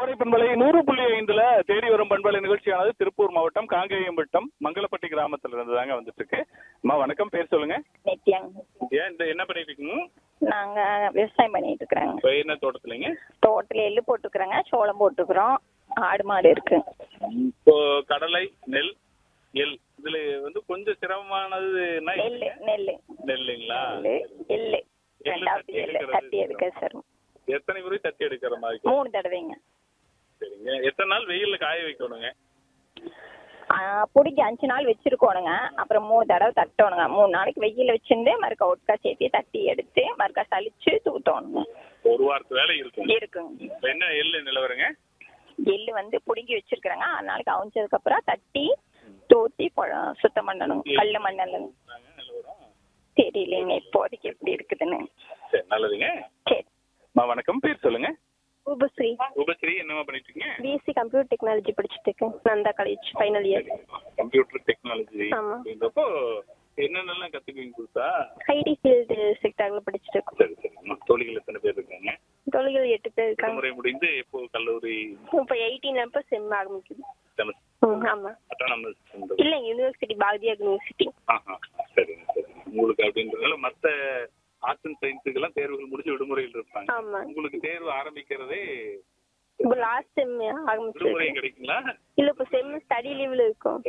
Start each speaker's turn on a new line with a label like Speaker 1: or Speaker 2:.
Speaker 1: கோடை பண்பலை நூறு புள்ளி ஐந்துல தேடி வரும் பண்பலை நிகழ்ச்சியானது திருப்பூர் மாவட்டம் காங்கேயம் வட்டம் மங்களப்பட்டி கிராமத்துல இருந்து தாங்க வந்துட்டு இருக்கு அம்மா வணக்கம் பேர் சொல்லுங்க
Speaker 2: நித்யாங்க
Speaker 1: ஏன் இந்த என்ன பண்ணிட்டு இருக்கீங்க
Speaker 2: நாங்க விவசாயம் பண்ணிட்டு இருக்கிறோங்க
Speaker 1: இப்ப என்ன தோட்டத்துலங்க
Speaker 2: தோட்டத்துல எள்ளு போட்டுக்கிறோங்க சோளம் போட்டுக்கிறோம் ஆடு மாடு இருக்கு
Speaker 1: இப்போ கடலை நெல் எள் இதுல வந்து கொஞ்சம் சிரமமானதுன்னா
Speaker 2: நெல்லு நெல்லு
Speaker 1: நெல்லுங்களா
Speaker 2: நெல்லு எள்ளு
Speaker 1: எள்ளு
Speaker 2: ரெண்டாவது
Speaker 1: தட்டி
Speaker 2: எள்ளு
Speaker 1: எடுக்கிறது
Speaker 2: தட்டி எடுக்க சார்
Speaker 1: எத்தனை முறை தட்டி எடுக்கிற மாதிரி
Speaker 2: மூணு தடவைங்க
Speaker 1: சரிங்க எத்தனை நாள் வெயில்ல காய வைக்கணுங்க
Speaker 2: பிடிக்க அஞ்சு நாள் வச்சிருக்கோணுங்க அப்புறம் மூணு தடவை தட்டணுங்க மூணு நாளைக்கு வெயில வச்சிருந்து மறுக்கா ஒட்கா சேர்த்து தட்டி எடுத்து மறுக்கா சலிச்சு தூத்தணுங்க
Speaker 1: ஒரு வாரத்து வேலை இருக்கும்
Speaker 2: இருக்குங்க
Speaker 1: இப்ப என்ன எள்ளு நிலவரங்க
Speaker 2: எள்ளு வந்து பிடுங்கி வச்சிருக்கிறேங்க ஆறு நாளைக்கு அவிஞ்சதுக்கு அப்புறம் தட்டி தூத்தி பொ- சுத்தம் பண்ணணும் கல்லு மண்ணில்
Speaker 1: நிலவரம்
Speaker 2: தெரியலைங்க இப்போதைக்கு எப்படி இருக்குதுன்னு
Speaker 1: சரி நல்லதுங்க
Speaker 2: சரி
Speaker 1: அம்மா, வணக்கம் பேர் சொல்லுங்க
Speaker 3: உபஸ்ரீ
Speaker 1: உபஸ்ரீ என்னமா பண்ணிட்டு இருக்கீங்க
Speaker 3: பிஎஸ்சி கம்ப்யூட்டர் டெக்னாலஜி படிச்சுட்டு இருக்கேன் Nandha college final year
Speaker 1: computer technology
Speaker 3: ஆமா.
Speaker 1: அப்படின்றப்போ என்னென்னலாம் கத்துக்குவீங்க புதுசா
Speaker 3: ஐடி ஃபீல்டு செக்டர்ல படிச்சுட்டு இருக்கோம்
Speaker 1: சரி சரி அம்மா, தோழிகள் எத்தனை பேர் இருக்காங்க
Speaker 3: தொழில்கள் எட்டு பேர் இருக்காங்க
Speaker 1: விடுமுறை முடிந்து எப்போ கல்லூரி
Speaker 3: இப்போ எயிட்டீன் அப்போ செம் ஆரம்பிக்குது ம் ஆமா
Speaker 1: அட்டானமஸ்
Speaker 3: இல்லைங்க யூனிவர்சிட்டி பாரதியார் யூனிவர்சிட்டி
Speaker 1: ஆஹா சரிங்க சரிங்க உங்களுக்கு அப்படின்றதால மத்த ஆர்ட்ஸ் அண்ட் சயின்ஸுக்கெல்லாம் தேர்வுகள் முடிச்சு விடுமுறையில் இருப்பாங்க
Speaker 3: ஆமா
Speaker 1: உங்களுக்கு தேர்வு ஆரம்பிக்கிறதே
Speaker 3: இப்போ லாஸ்ட் செம் ஆரம்பிச்சிருக்கு
Speaker 1: விடுமுறை கிடைக்குங்களா
Speaker 3: இல்ல இப்போ செம் ஸ்டடி லீவ்ல இருக்கும்